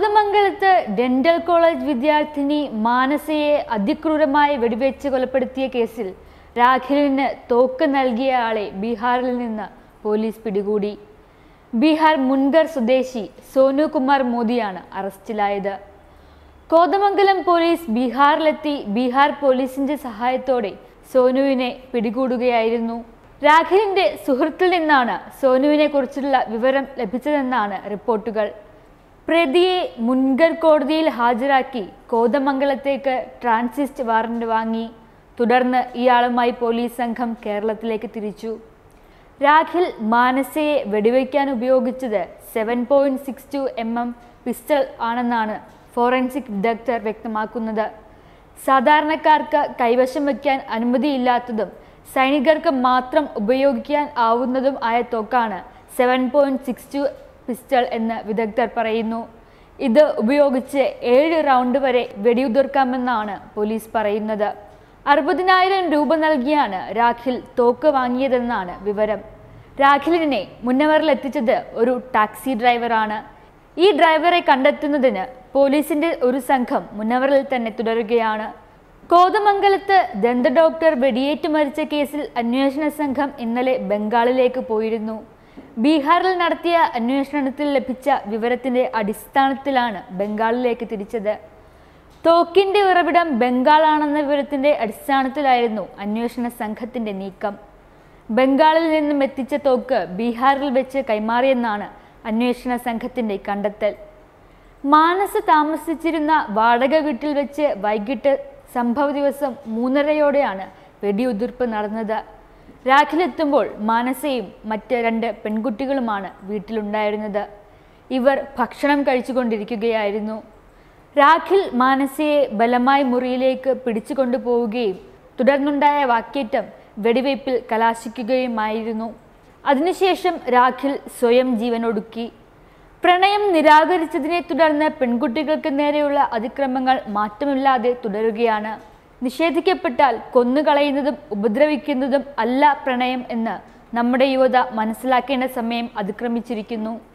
കോതമംഗലത്ത് dental college വിദ്യാർത്ഥിനി മാനസയെ അതിക്രൂരമായി വെടിവെച്ച് കൊലപ്പെടുത്തിയ കേസിൽ രാഖിലിന് തോക്ക് നൽകിയ ആളെ ബീഹാറിൽ നിന്ന് പോലീസ് പിടികൂടി ബീഹാർ മുൻഗർ സ്വദേശി സോനു കുമാർ മോദിയാണ് അറസ്റ്റിലായത് കോതമംഗലം പോലീസ് ബീഹാറിലെത്തി ബീഹാർ പോലീസിന്റെ സഹായത്തോടെ സോനുവിനെ പിടികൂടുകയായിരുന്നു രാഖിലിന്റെ സുഹൃത്തിൽ നിന്നാണ് സോനുവിനെ കുറിച്ചുള്ള വിവരം ലഭിച്ചതെന്നാണ് റിപ്പോർട്ടുകൾ പ്രതിയെ മുൻഗർ കോടതിയിൽ ഹാജരാക്കി കോതമംഗലത്തേക്ക് ട്രാൻസിസ്റ്റ് വാറന്റ് വാങ്ങി തുടർന്ന് ഇയാളുമായി പോലീസ് സംഘം കേരളത്തിലേക്ക് തിരിച്ചു രാഖിൽ മാനസയെ വെടിവയ്ക്കാൻ ഉപയോഗിച്ചത് seven point six two M M pistol ആണെന്നാണ് ഫോറൻസിക് വിദഗ്ധർ വ്യക്തമാക്കുന്നത് സാധാരണക്കാർക്ക് കൈവശം വയ്ക്കാൻ അനുമതിയില്ലാത്തതും സൈനികർക്ക് മാത്രം ഉപയോഗിക്കാൻ ആവുന്നതും ആയ തോക്കാണ് seven point six two pistol എന്ന് വിദഗ്ധർ പറയുന്നു ഇത് ഉപയോഗിച്ച് ഏഴ് റൗണ്ട് വരെ വെടിയുതിർക്കാമെന്നാണ് പോലീസ് പറയുന്നത് അറുപതിനായിരം രൂപ നൽകിയാണ് രാഖിൽ തോക്ക് വാങ്ങിയതെന്നാണ് വിവരം രാഖിലിനെ മുന്നവറിലെത്തിച്ചത് ഒരു ടാക്സി ഡ്രൈവറാണ് ഈ ഡ്രൈവറെ കണ്ടെത്തുന്നതിന് പോലീസിന്റെ ഒരു സംഘം മുന്നവറിൽ തന്നെ തുടരുകയാണ് കോതമംഗലത്ത് ദന്ത ഡോക്ടർ വെടിയേറ്റ് മരിച്ച കേസിൽ അന്വേഷണ സംഘം ഇന്നലെ ബംഗാളിലേക്ക് പോയിരുന്നു ബീഹാറിൽ നടത്തിയ അന്വേഷണത്തിൽ ലഭിച്ച വിവരത്തിന്റെ അടിസ്ഥാനത്തിലാണ് ബംഗാളിലേക്ക് തിരിച്ചത് തോക്കിന്റെ ഉറവിടം ബംഗാളാണെന്ന വിവരത്തിന്റെ അടിസ്ഥാനത്തിലായിരുന്നു അന്വേഷണ സംഘത്തിന്റെ നീക്കം ബംഗാളിൽ നിന്നും എത്തിച്ച തോക്ക് ബീഹാറിൽ വെച്ച് കൈമാറിയെന്നാണ് അന്വേഷണ സംഘത്തിന്റെ കണ്ടെത്തൽ മാനസ് താമസിച്ചിരുന്ന വാടക വീട്ടിൽ വെച്ച് വൈകിട്ട് സംഭവ ദിവസം മൂന്നരയോടെയാണ് വെടിയുതിർപ്പ് നടന്നത് രാഖിലെത്തുമ്പോൾ മാനസയും മറ്റ് രണ്ട് പെൺകുട്ടികളുമാണ് വീട്ടിലുണ്ടായിരുന്നത് ഇവർ ഭക്ഷണം കഴിച്ചുകൊണ്ടിരിക്കുകയായിരുന്നു രാഖിൽ മാനസയെ ബലമായി മുറിയിലേക്ക് പിടിച്ചു കൊണ്ടുപോവുകയും തുടർന്നുണ്ടായ വാക്കേറ്റം വെടിവയ്പിൽ കലാശിക്കുകയുമായിരുന്നു അതിനുശേഷം രാഖിൽ സ്വയം ജീവനൊടുക്കി പ്രണയം നിരാകരിച്ചതിനെ തുടർന്ന് പെൺകുട്ടികൾക്ക് നേരെയുള്ള അതിക്രമങ്ങൾ മാറ്റമില്ലാതെ തുടരുകയാണ് നിഷേധിക്കപ്പെട്ടാൽ കൊന്നുകളയുന്നതും ഉപദ്രവിക്കുന്നതും അല്ല പ്രണയം എന്ന് നമ്മുടെ യുവത മനസ്സിലാക്കേണ്ട സമയം അതിക്രമിച്ചിരിക്കുന്നു